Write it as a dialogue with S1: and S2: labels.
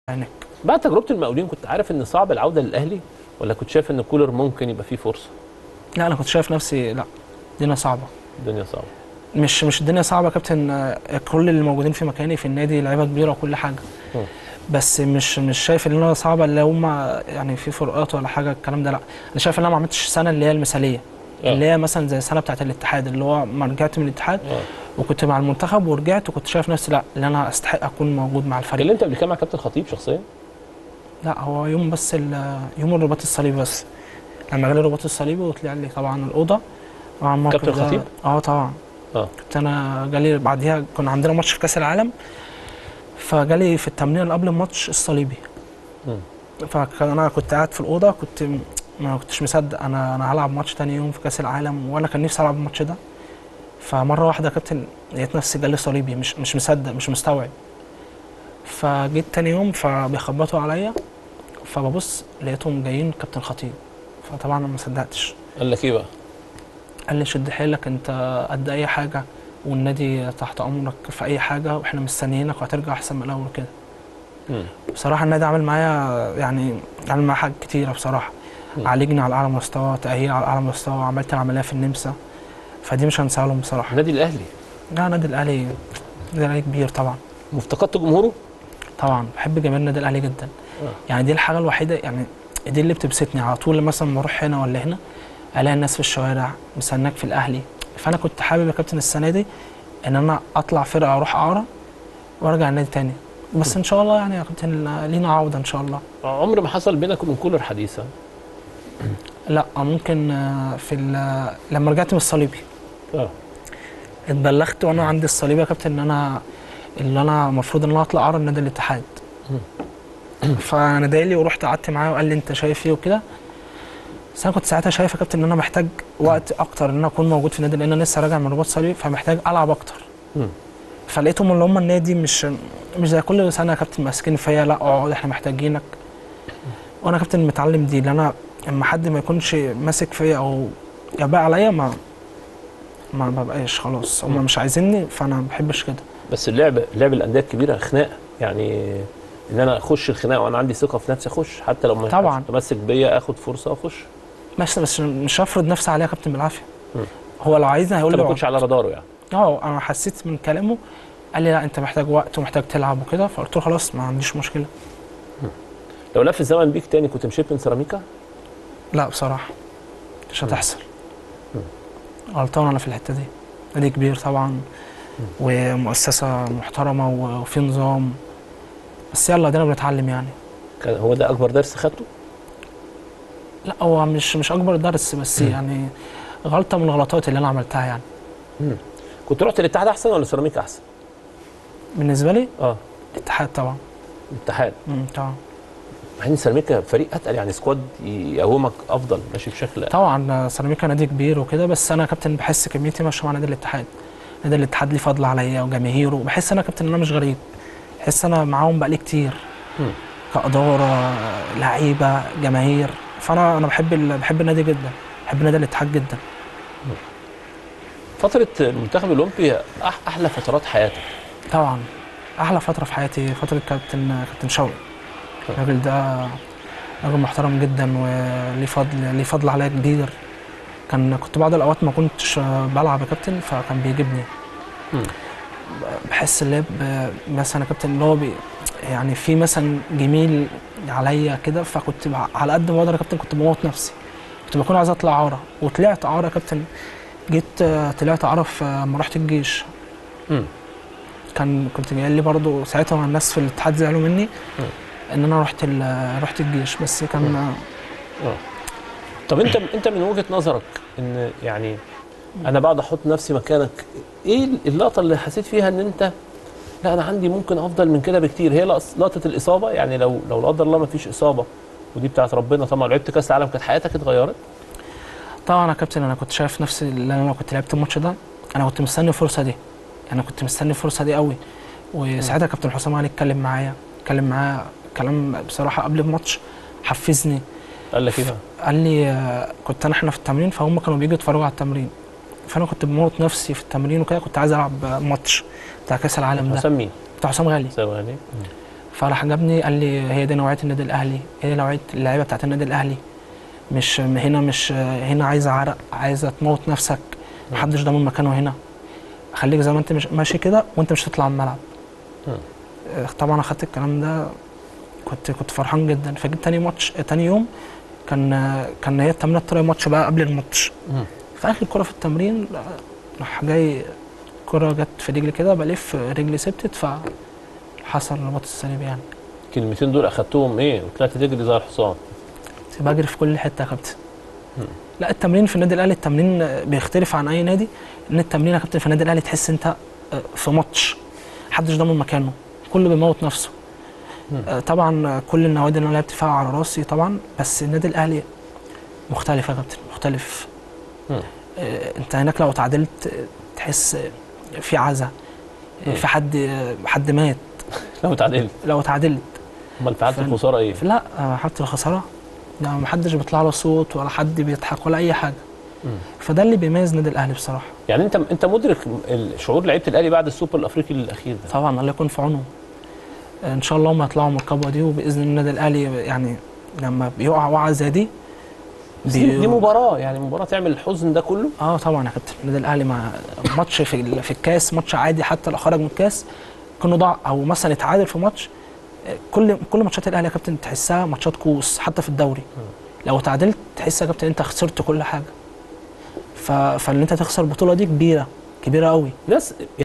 S1: هناك
S2: بعد تجربه المقاولين كنت عارف ان صعب العوده للاهلي ولا كنت شايف ان كولر ممكن يبقى فيه فرصه
S1: لا انا كنت شايف نفسي لا الدنيا صعبه
S2: الدنيا صعبه
S1: مش مش الدنيا صعبه يا كابتن آه، كل اللي موجودين في مكاني في النادي لعيبه كبيره وكل حاجه
S2: مم.
S1: بس مش مش شايف ان انا صعبه اللي هم يعني في فروقات ولا حاجه الكلام ده لا انا شايف ان انا ما عملتش السنه اللي هي المثاليه
S2: آه.
S1: اللي هي مثلا زي السنه بتاعت الاتحاد اللي هو ما رجعت من الاتحاد
S2: اه
S1: وكنت مع المنتخب ورجعت وكنت شايف نفسي لا اللي انا استحق اكون موجود مع الفريق
S2: كلمت قبل كده مع كابتن خطيب شخصيا
S1: لا هو يوم بس ال- يوم الرباط الصليبي بس لما جالي الرباط الصليبي وطلع لي طبعا الاوضه طبعا الموقف
S2: كابتن
S1: ده-
S2: خطيب؟
S1: اه طبعا
S2: اه
S1: كنت انا جالي بعديها كنا عندنا ماتش في كاس العالم فجالي في التمرين اللي قبل الماتش الصليبي
S2: مم.
S1: فكان انا كنت قاعد في الاوضه كنت م- ما كنتش مصدق انا انا هلعب ماتش تاني يوم في كاس العالم وانا كان نفسي العب الماتش ده فمره واحده يا كابتن لقيت نفسي جالي صليبي مش مش مصدق مش مستوعب فجيت تاني يوم فبيخبطوا عليا فببص لقيتهم جايين كابتن خطيب فطبعا انا ما صدقتش
S2: قال لك ايه بقى؟
S1: قال لي شد حيلك انت قد اي حاجه والنادي تحت امرك في اي حاجه واحنا مستنيينك وهترجع احسن من الاول كده
S2: مم.
S1: بصراحه النادي عمل معايا يعني عمل معايا حاجات كتيره بصراحه
S2: مم.
S1: عالجني على اعلى مستوى تاهيل على اعلى مستوى عملت العمليه في النمسا فدي مش هنساها لهم بصراحه
S2: النادي الاهلي
S1: لا النادي الاهلي النادي الاهلي كبير طبعا
S2: مفتقدت جمهوره؟
S1: طبعا بحب جماهير النادي الاهلي جدا
S2: آه.
S1: يعني دي الحاجه الوحيده يعني دي اللي بتبسطني على طول مثلا لما اروح هنا ولا هنا الاقي الناس في الشوارع مستناك في الاهلي فانا كنت حابب يا كابتن السنه دي ان انا اطلع فرقه اروح اعاره وارجع النادي تاني بس ان شاء الله يعني يا كابتن لينا عوده ان شاء الله
S2: عمر ما حصل بينك وبين كولر حديث ها؟
S1: لا ممكن آه، في ال- لما رجعت من الصليبي
S2: اه
S1: اتبلغت وانا عندي الصليبي يا كابتن ان انا اللي انا المفروض ان انا اطلع اعاره نادي الاتحاد فانا لي ورحت قعدت معاه وقال لي انت شايف ايه وكده بس انا كنت ساعتها شايف يا كابتن ان انا محتاج وقت اكتر ان انا اكون موجود في النادي لان انا لسه راجع من رباط صليبي فمحتاج العب اكتر
S2: مم.
S1: فلقيتهم اللي هم النادي مش مش زي كل سنه يا كابتن ماسكين فيا لا اقعد احنا محتاجينك وانا كابتن متعلم دي اللي انا اما حد ما يكونش ماسك فيا او جباء عليا ما ما ببقاش خلاص هم
S2: مم.
S1: مش عايزيني فانا ما بحبش كده
S2: بس اللعب لعب الانديه الكبيره خناقه يعني ان انا اخش الخناقه وانا عندي ثقه في نفسي اخش حتى لو ما
S1: طبعاً.
S2: متمسك بيا اخد فرصه اخش
S1: بس بس مش هفرض نفسي عليه يا كابتن بالعافيه
S2: مم.
S1: هو لو عايزني هيقول
S2: انت
S1: لي
S2: ما كنتش على راداره يعني
S1: اه انا حسيت من كلامه قال لي لا انت محتاج وقت ومحتاج تلعب وكده فقلت له خلاص ما عنديش مشكله
S2: لو لف الزمن بيك تاني كنت مشيت من سيراميكا
S1: لا بصراحه مش هتحصل غلطان انا في الحته دي نادي كبير طبعا ومؤسسه محترمه و- وفي نظام بس يلا دينا بنتعلم يعني
S2: كان هو ده اكبر درس خدته
S1: لا هو مش مش اكبر درس بس يعني غلطه من الغلطات اللي انا عملتها يعني
S2: كنت رحت الاتحاد احسن ولا سيراميكا احسن
S1: بالنسبه لي
S2: اه
S1: الاتحاد طبعا
S2: الاتحاد
S1: مم، طبعا
S2: مع ان سيراميكا فريق اتقل يعني سكواد يقومك افضل ماشي بشكل
S1: طبعا سيراميكا نادي كبير وكده بس انا كابتن بحس كميتي ماشيه مع نادي الاتحاد نادي الاتحاد ليه فضل عليا وجماهيره بحس انا كابتن ان انا مش غريب بحس انا معاهم بقالي كتير
S2: مم.
S1: كاداره لعيبه جماهير فانا انا بحب ال... بحب النادي جدا بحب نادي الاتحاد جدا
S2: فتره المنتخب الاولمبي أح احلى فترات حياتك
S1: طبعا احلى فتره في حياتي فتره كابتن كابتن شوقي الراجل ده راجل محترم جدا وليه فضل ليه فضل عليا كبير كان كنت بعض الاوقات ما كنتش بلعب يا كابتن فكان بيجيبني
S2: مم.
S1: بحس اللعب مثلا يا كابتن اللي هو بي يعني في مثلا جميل عليا كده فكنت بع- على قد ما اقدر يا كابتن كنت بموت نفسي كنت بكون عايز اطلع عاره وطلعت عاره يا كابتن جيت آه، طلعت عاره في لما رحت الجيش
S2: مم.
S1: كان كنت جاي لي برضه ساعتها الناس في الاتحاد زعلوا مني
S2: مم.
S1: ان انا رحت ال- رحت الجيش بس كان
S2: اه طب انت انت من وجهه نظرك ان يعني انا بقعد احط نفسي مكانك ايه اللقطه اللي حسيت فيها ان انت لا انا عندي ممكن افضل من كده بكتير هي لقص- لقطه الاصابه يعني لو لو لا قدر الله ما فيش اصابه ودي بتاعت ربنا طبعا لعبت كاس العالم كانت حياتك اتغيرت
S1: طبعا يا كابتن انا كنت شايف نفسي اللي انا لو كنت لعبت الماتش ده انا كنت مستني الفرصه دي انا كنت مستني الفرصه دي قوي وساعتها كابتن حسام علي اتكلم معايا اتكلم معايا كلام بصراحه قبل الماتش حفزني
S2: قال لك ايه بقى؟
S1: قال لي آه، كنت انا احنا في التمرين فهم كانوا بيجوا يتفرجوا على التمرين فانا كنت بموت نفسي في التمرين وكده كنت عايز العب ماتش بتاع كاس العالم ده
S2: حسام مين؟
S1: بتاع حسام غالي
S2: حسام غالي
S1: فراح جابني قال لي هي دي نوعيه النادي الاهلي هي دي نوعيه اللعيبه بتاعت النادي الاهلي مش هنا مش هنا عايزه عرق عايزه تموت نفسك محدش ضامن مكانه هنا خليك زي ما انت مش ماشي كده وانت مش هتطلع من الملعب
S2: مم.
S1: آه، طبعا اخدت الكلام ده كنت كنت فرحان جدا فجيت تاني ماتش تاني يوم كان كان هي التمرين طلع ماتش بقى قبل الماتش
S2: مم.
S1: في اخر كرة في التمرين راح جاي كرة جت في رجلي كده بلف رجلي سبتت فحصل رباط الصليب يعني
S2: الكلمتين دول اخدتهم ايه وطلعت تجري زي الحصان
S1: كنت بجري في كل حتة يا كابتن
S2: مم.
S1: لا التمرين في النادي الاهلي التمرين بيختلف عن اي نادي ان التمرين يا كابتن في النادي الاهلي تحس انت في ماتش محدش ضامن مكانه كله بيموت نفسه
S2: مم.
S1: آه، طبعا كل النوادي اللي انا لعبت فيها على راسي طبعا بس النادي الاهلي مختلف يا كابتن مختلف
S2: مم.
S1: آه، انت هناك لو تعادلت آه، تحس آه، في عزا آه،
S2: مم.
S1: في حد آه، حد مات
S2: لو اتعدلت
S1: لو تعادلت
S2: امال في حاله
S1: فن-
S2: الخساره ايه؟
S1: لا آه، حتى الخساره لا محدش بيطلع له صوت ولا حد بيضحك ولا اي حاجه
S2: مم.
S1: فده اللي بيميز النادي الاهلي بصراحه
S2: يعني انت انت مدرك ال- شعور لعيبه الاهلي بعد السوبر الافريقي الاخير ده
S1: طبعا الله يكون في عونهم ان شاء الله هم يطلعوا من القبوه دي وباذن النادي الاهلي يعني لما بيقع وقعه زي دي
S2: بس دي,
S1: بي-
S2: دي مباراه يعني مباراه تعمل الحزن ده كله
S1: اه طبعا يا كابتن النادي الاهلي مع ماتش في ال- في الكاس ماتش عادي حتى لو خرج من الكاس كانه ضاع او مثلا اتعادل في ماتش آه، كل كل ماتشات الاهلي يا كابتن تحسها ماتشات كوس حتى في الدوري لو اتعادلت تحس يا كابتن انت خسرت كل حاجه ف... فان انت تخسر البطوله دي كبيره كبيره قوي
S2: ناس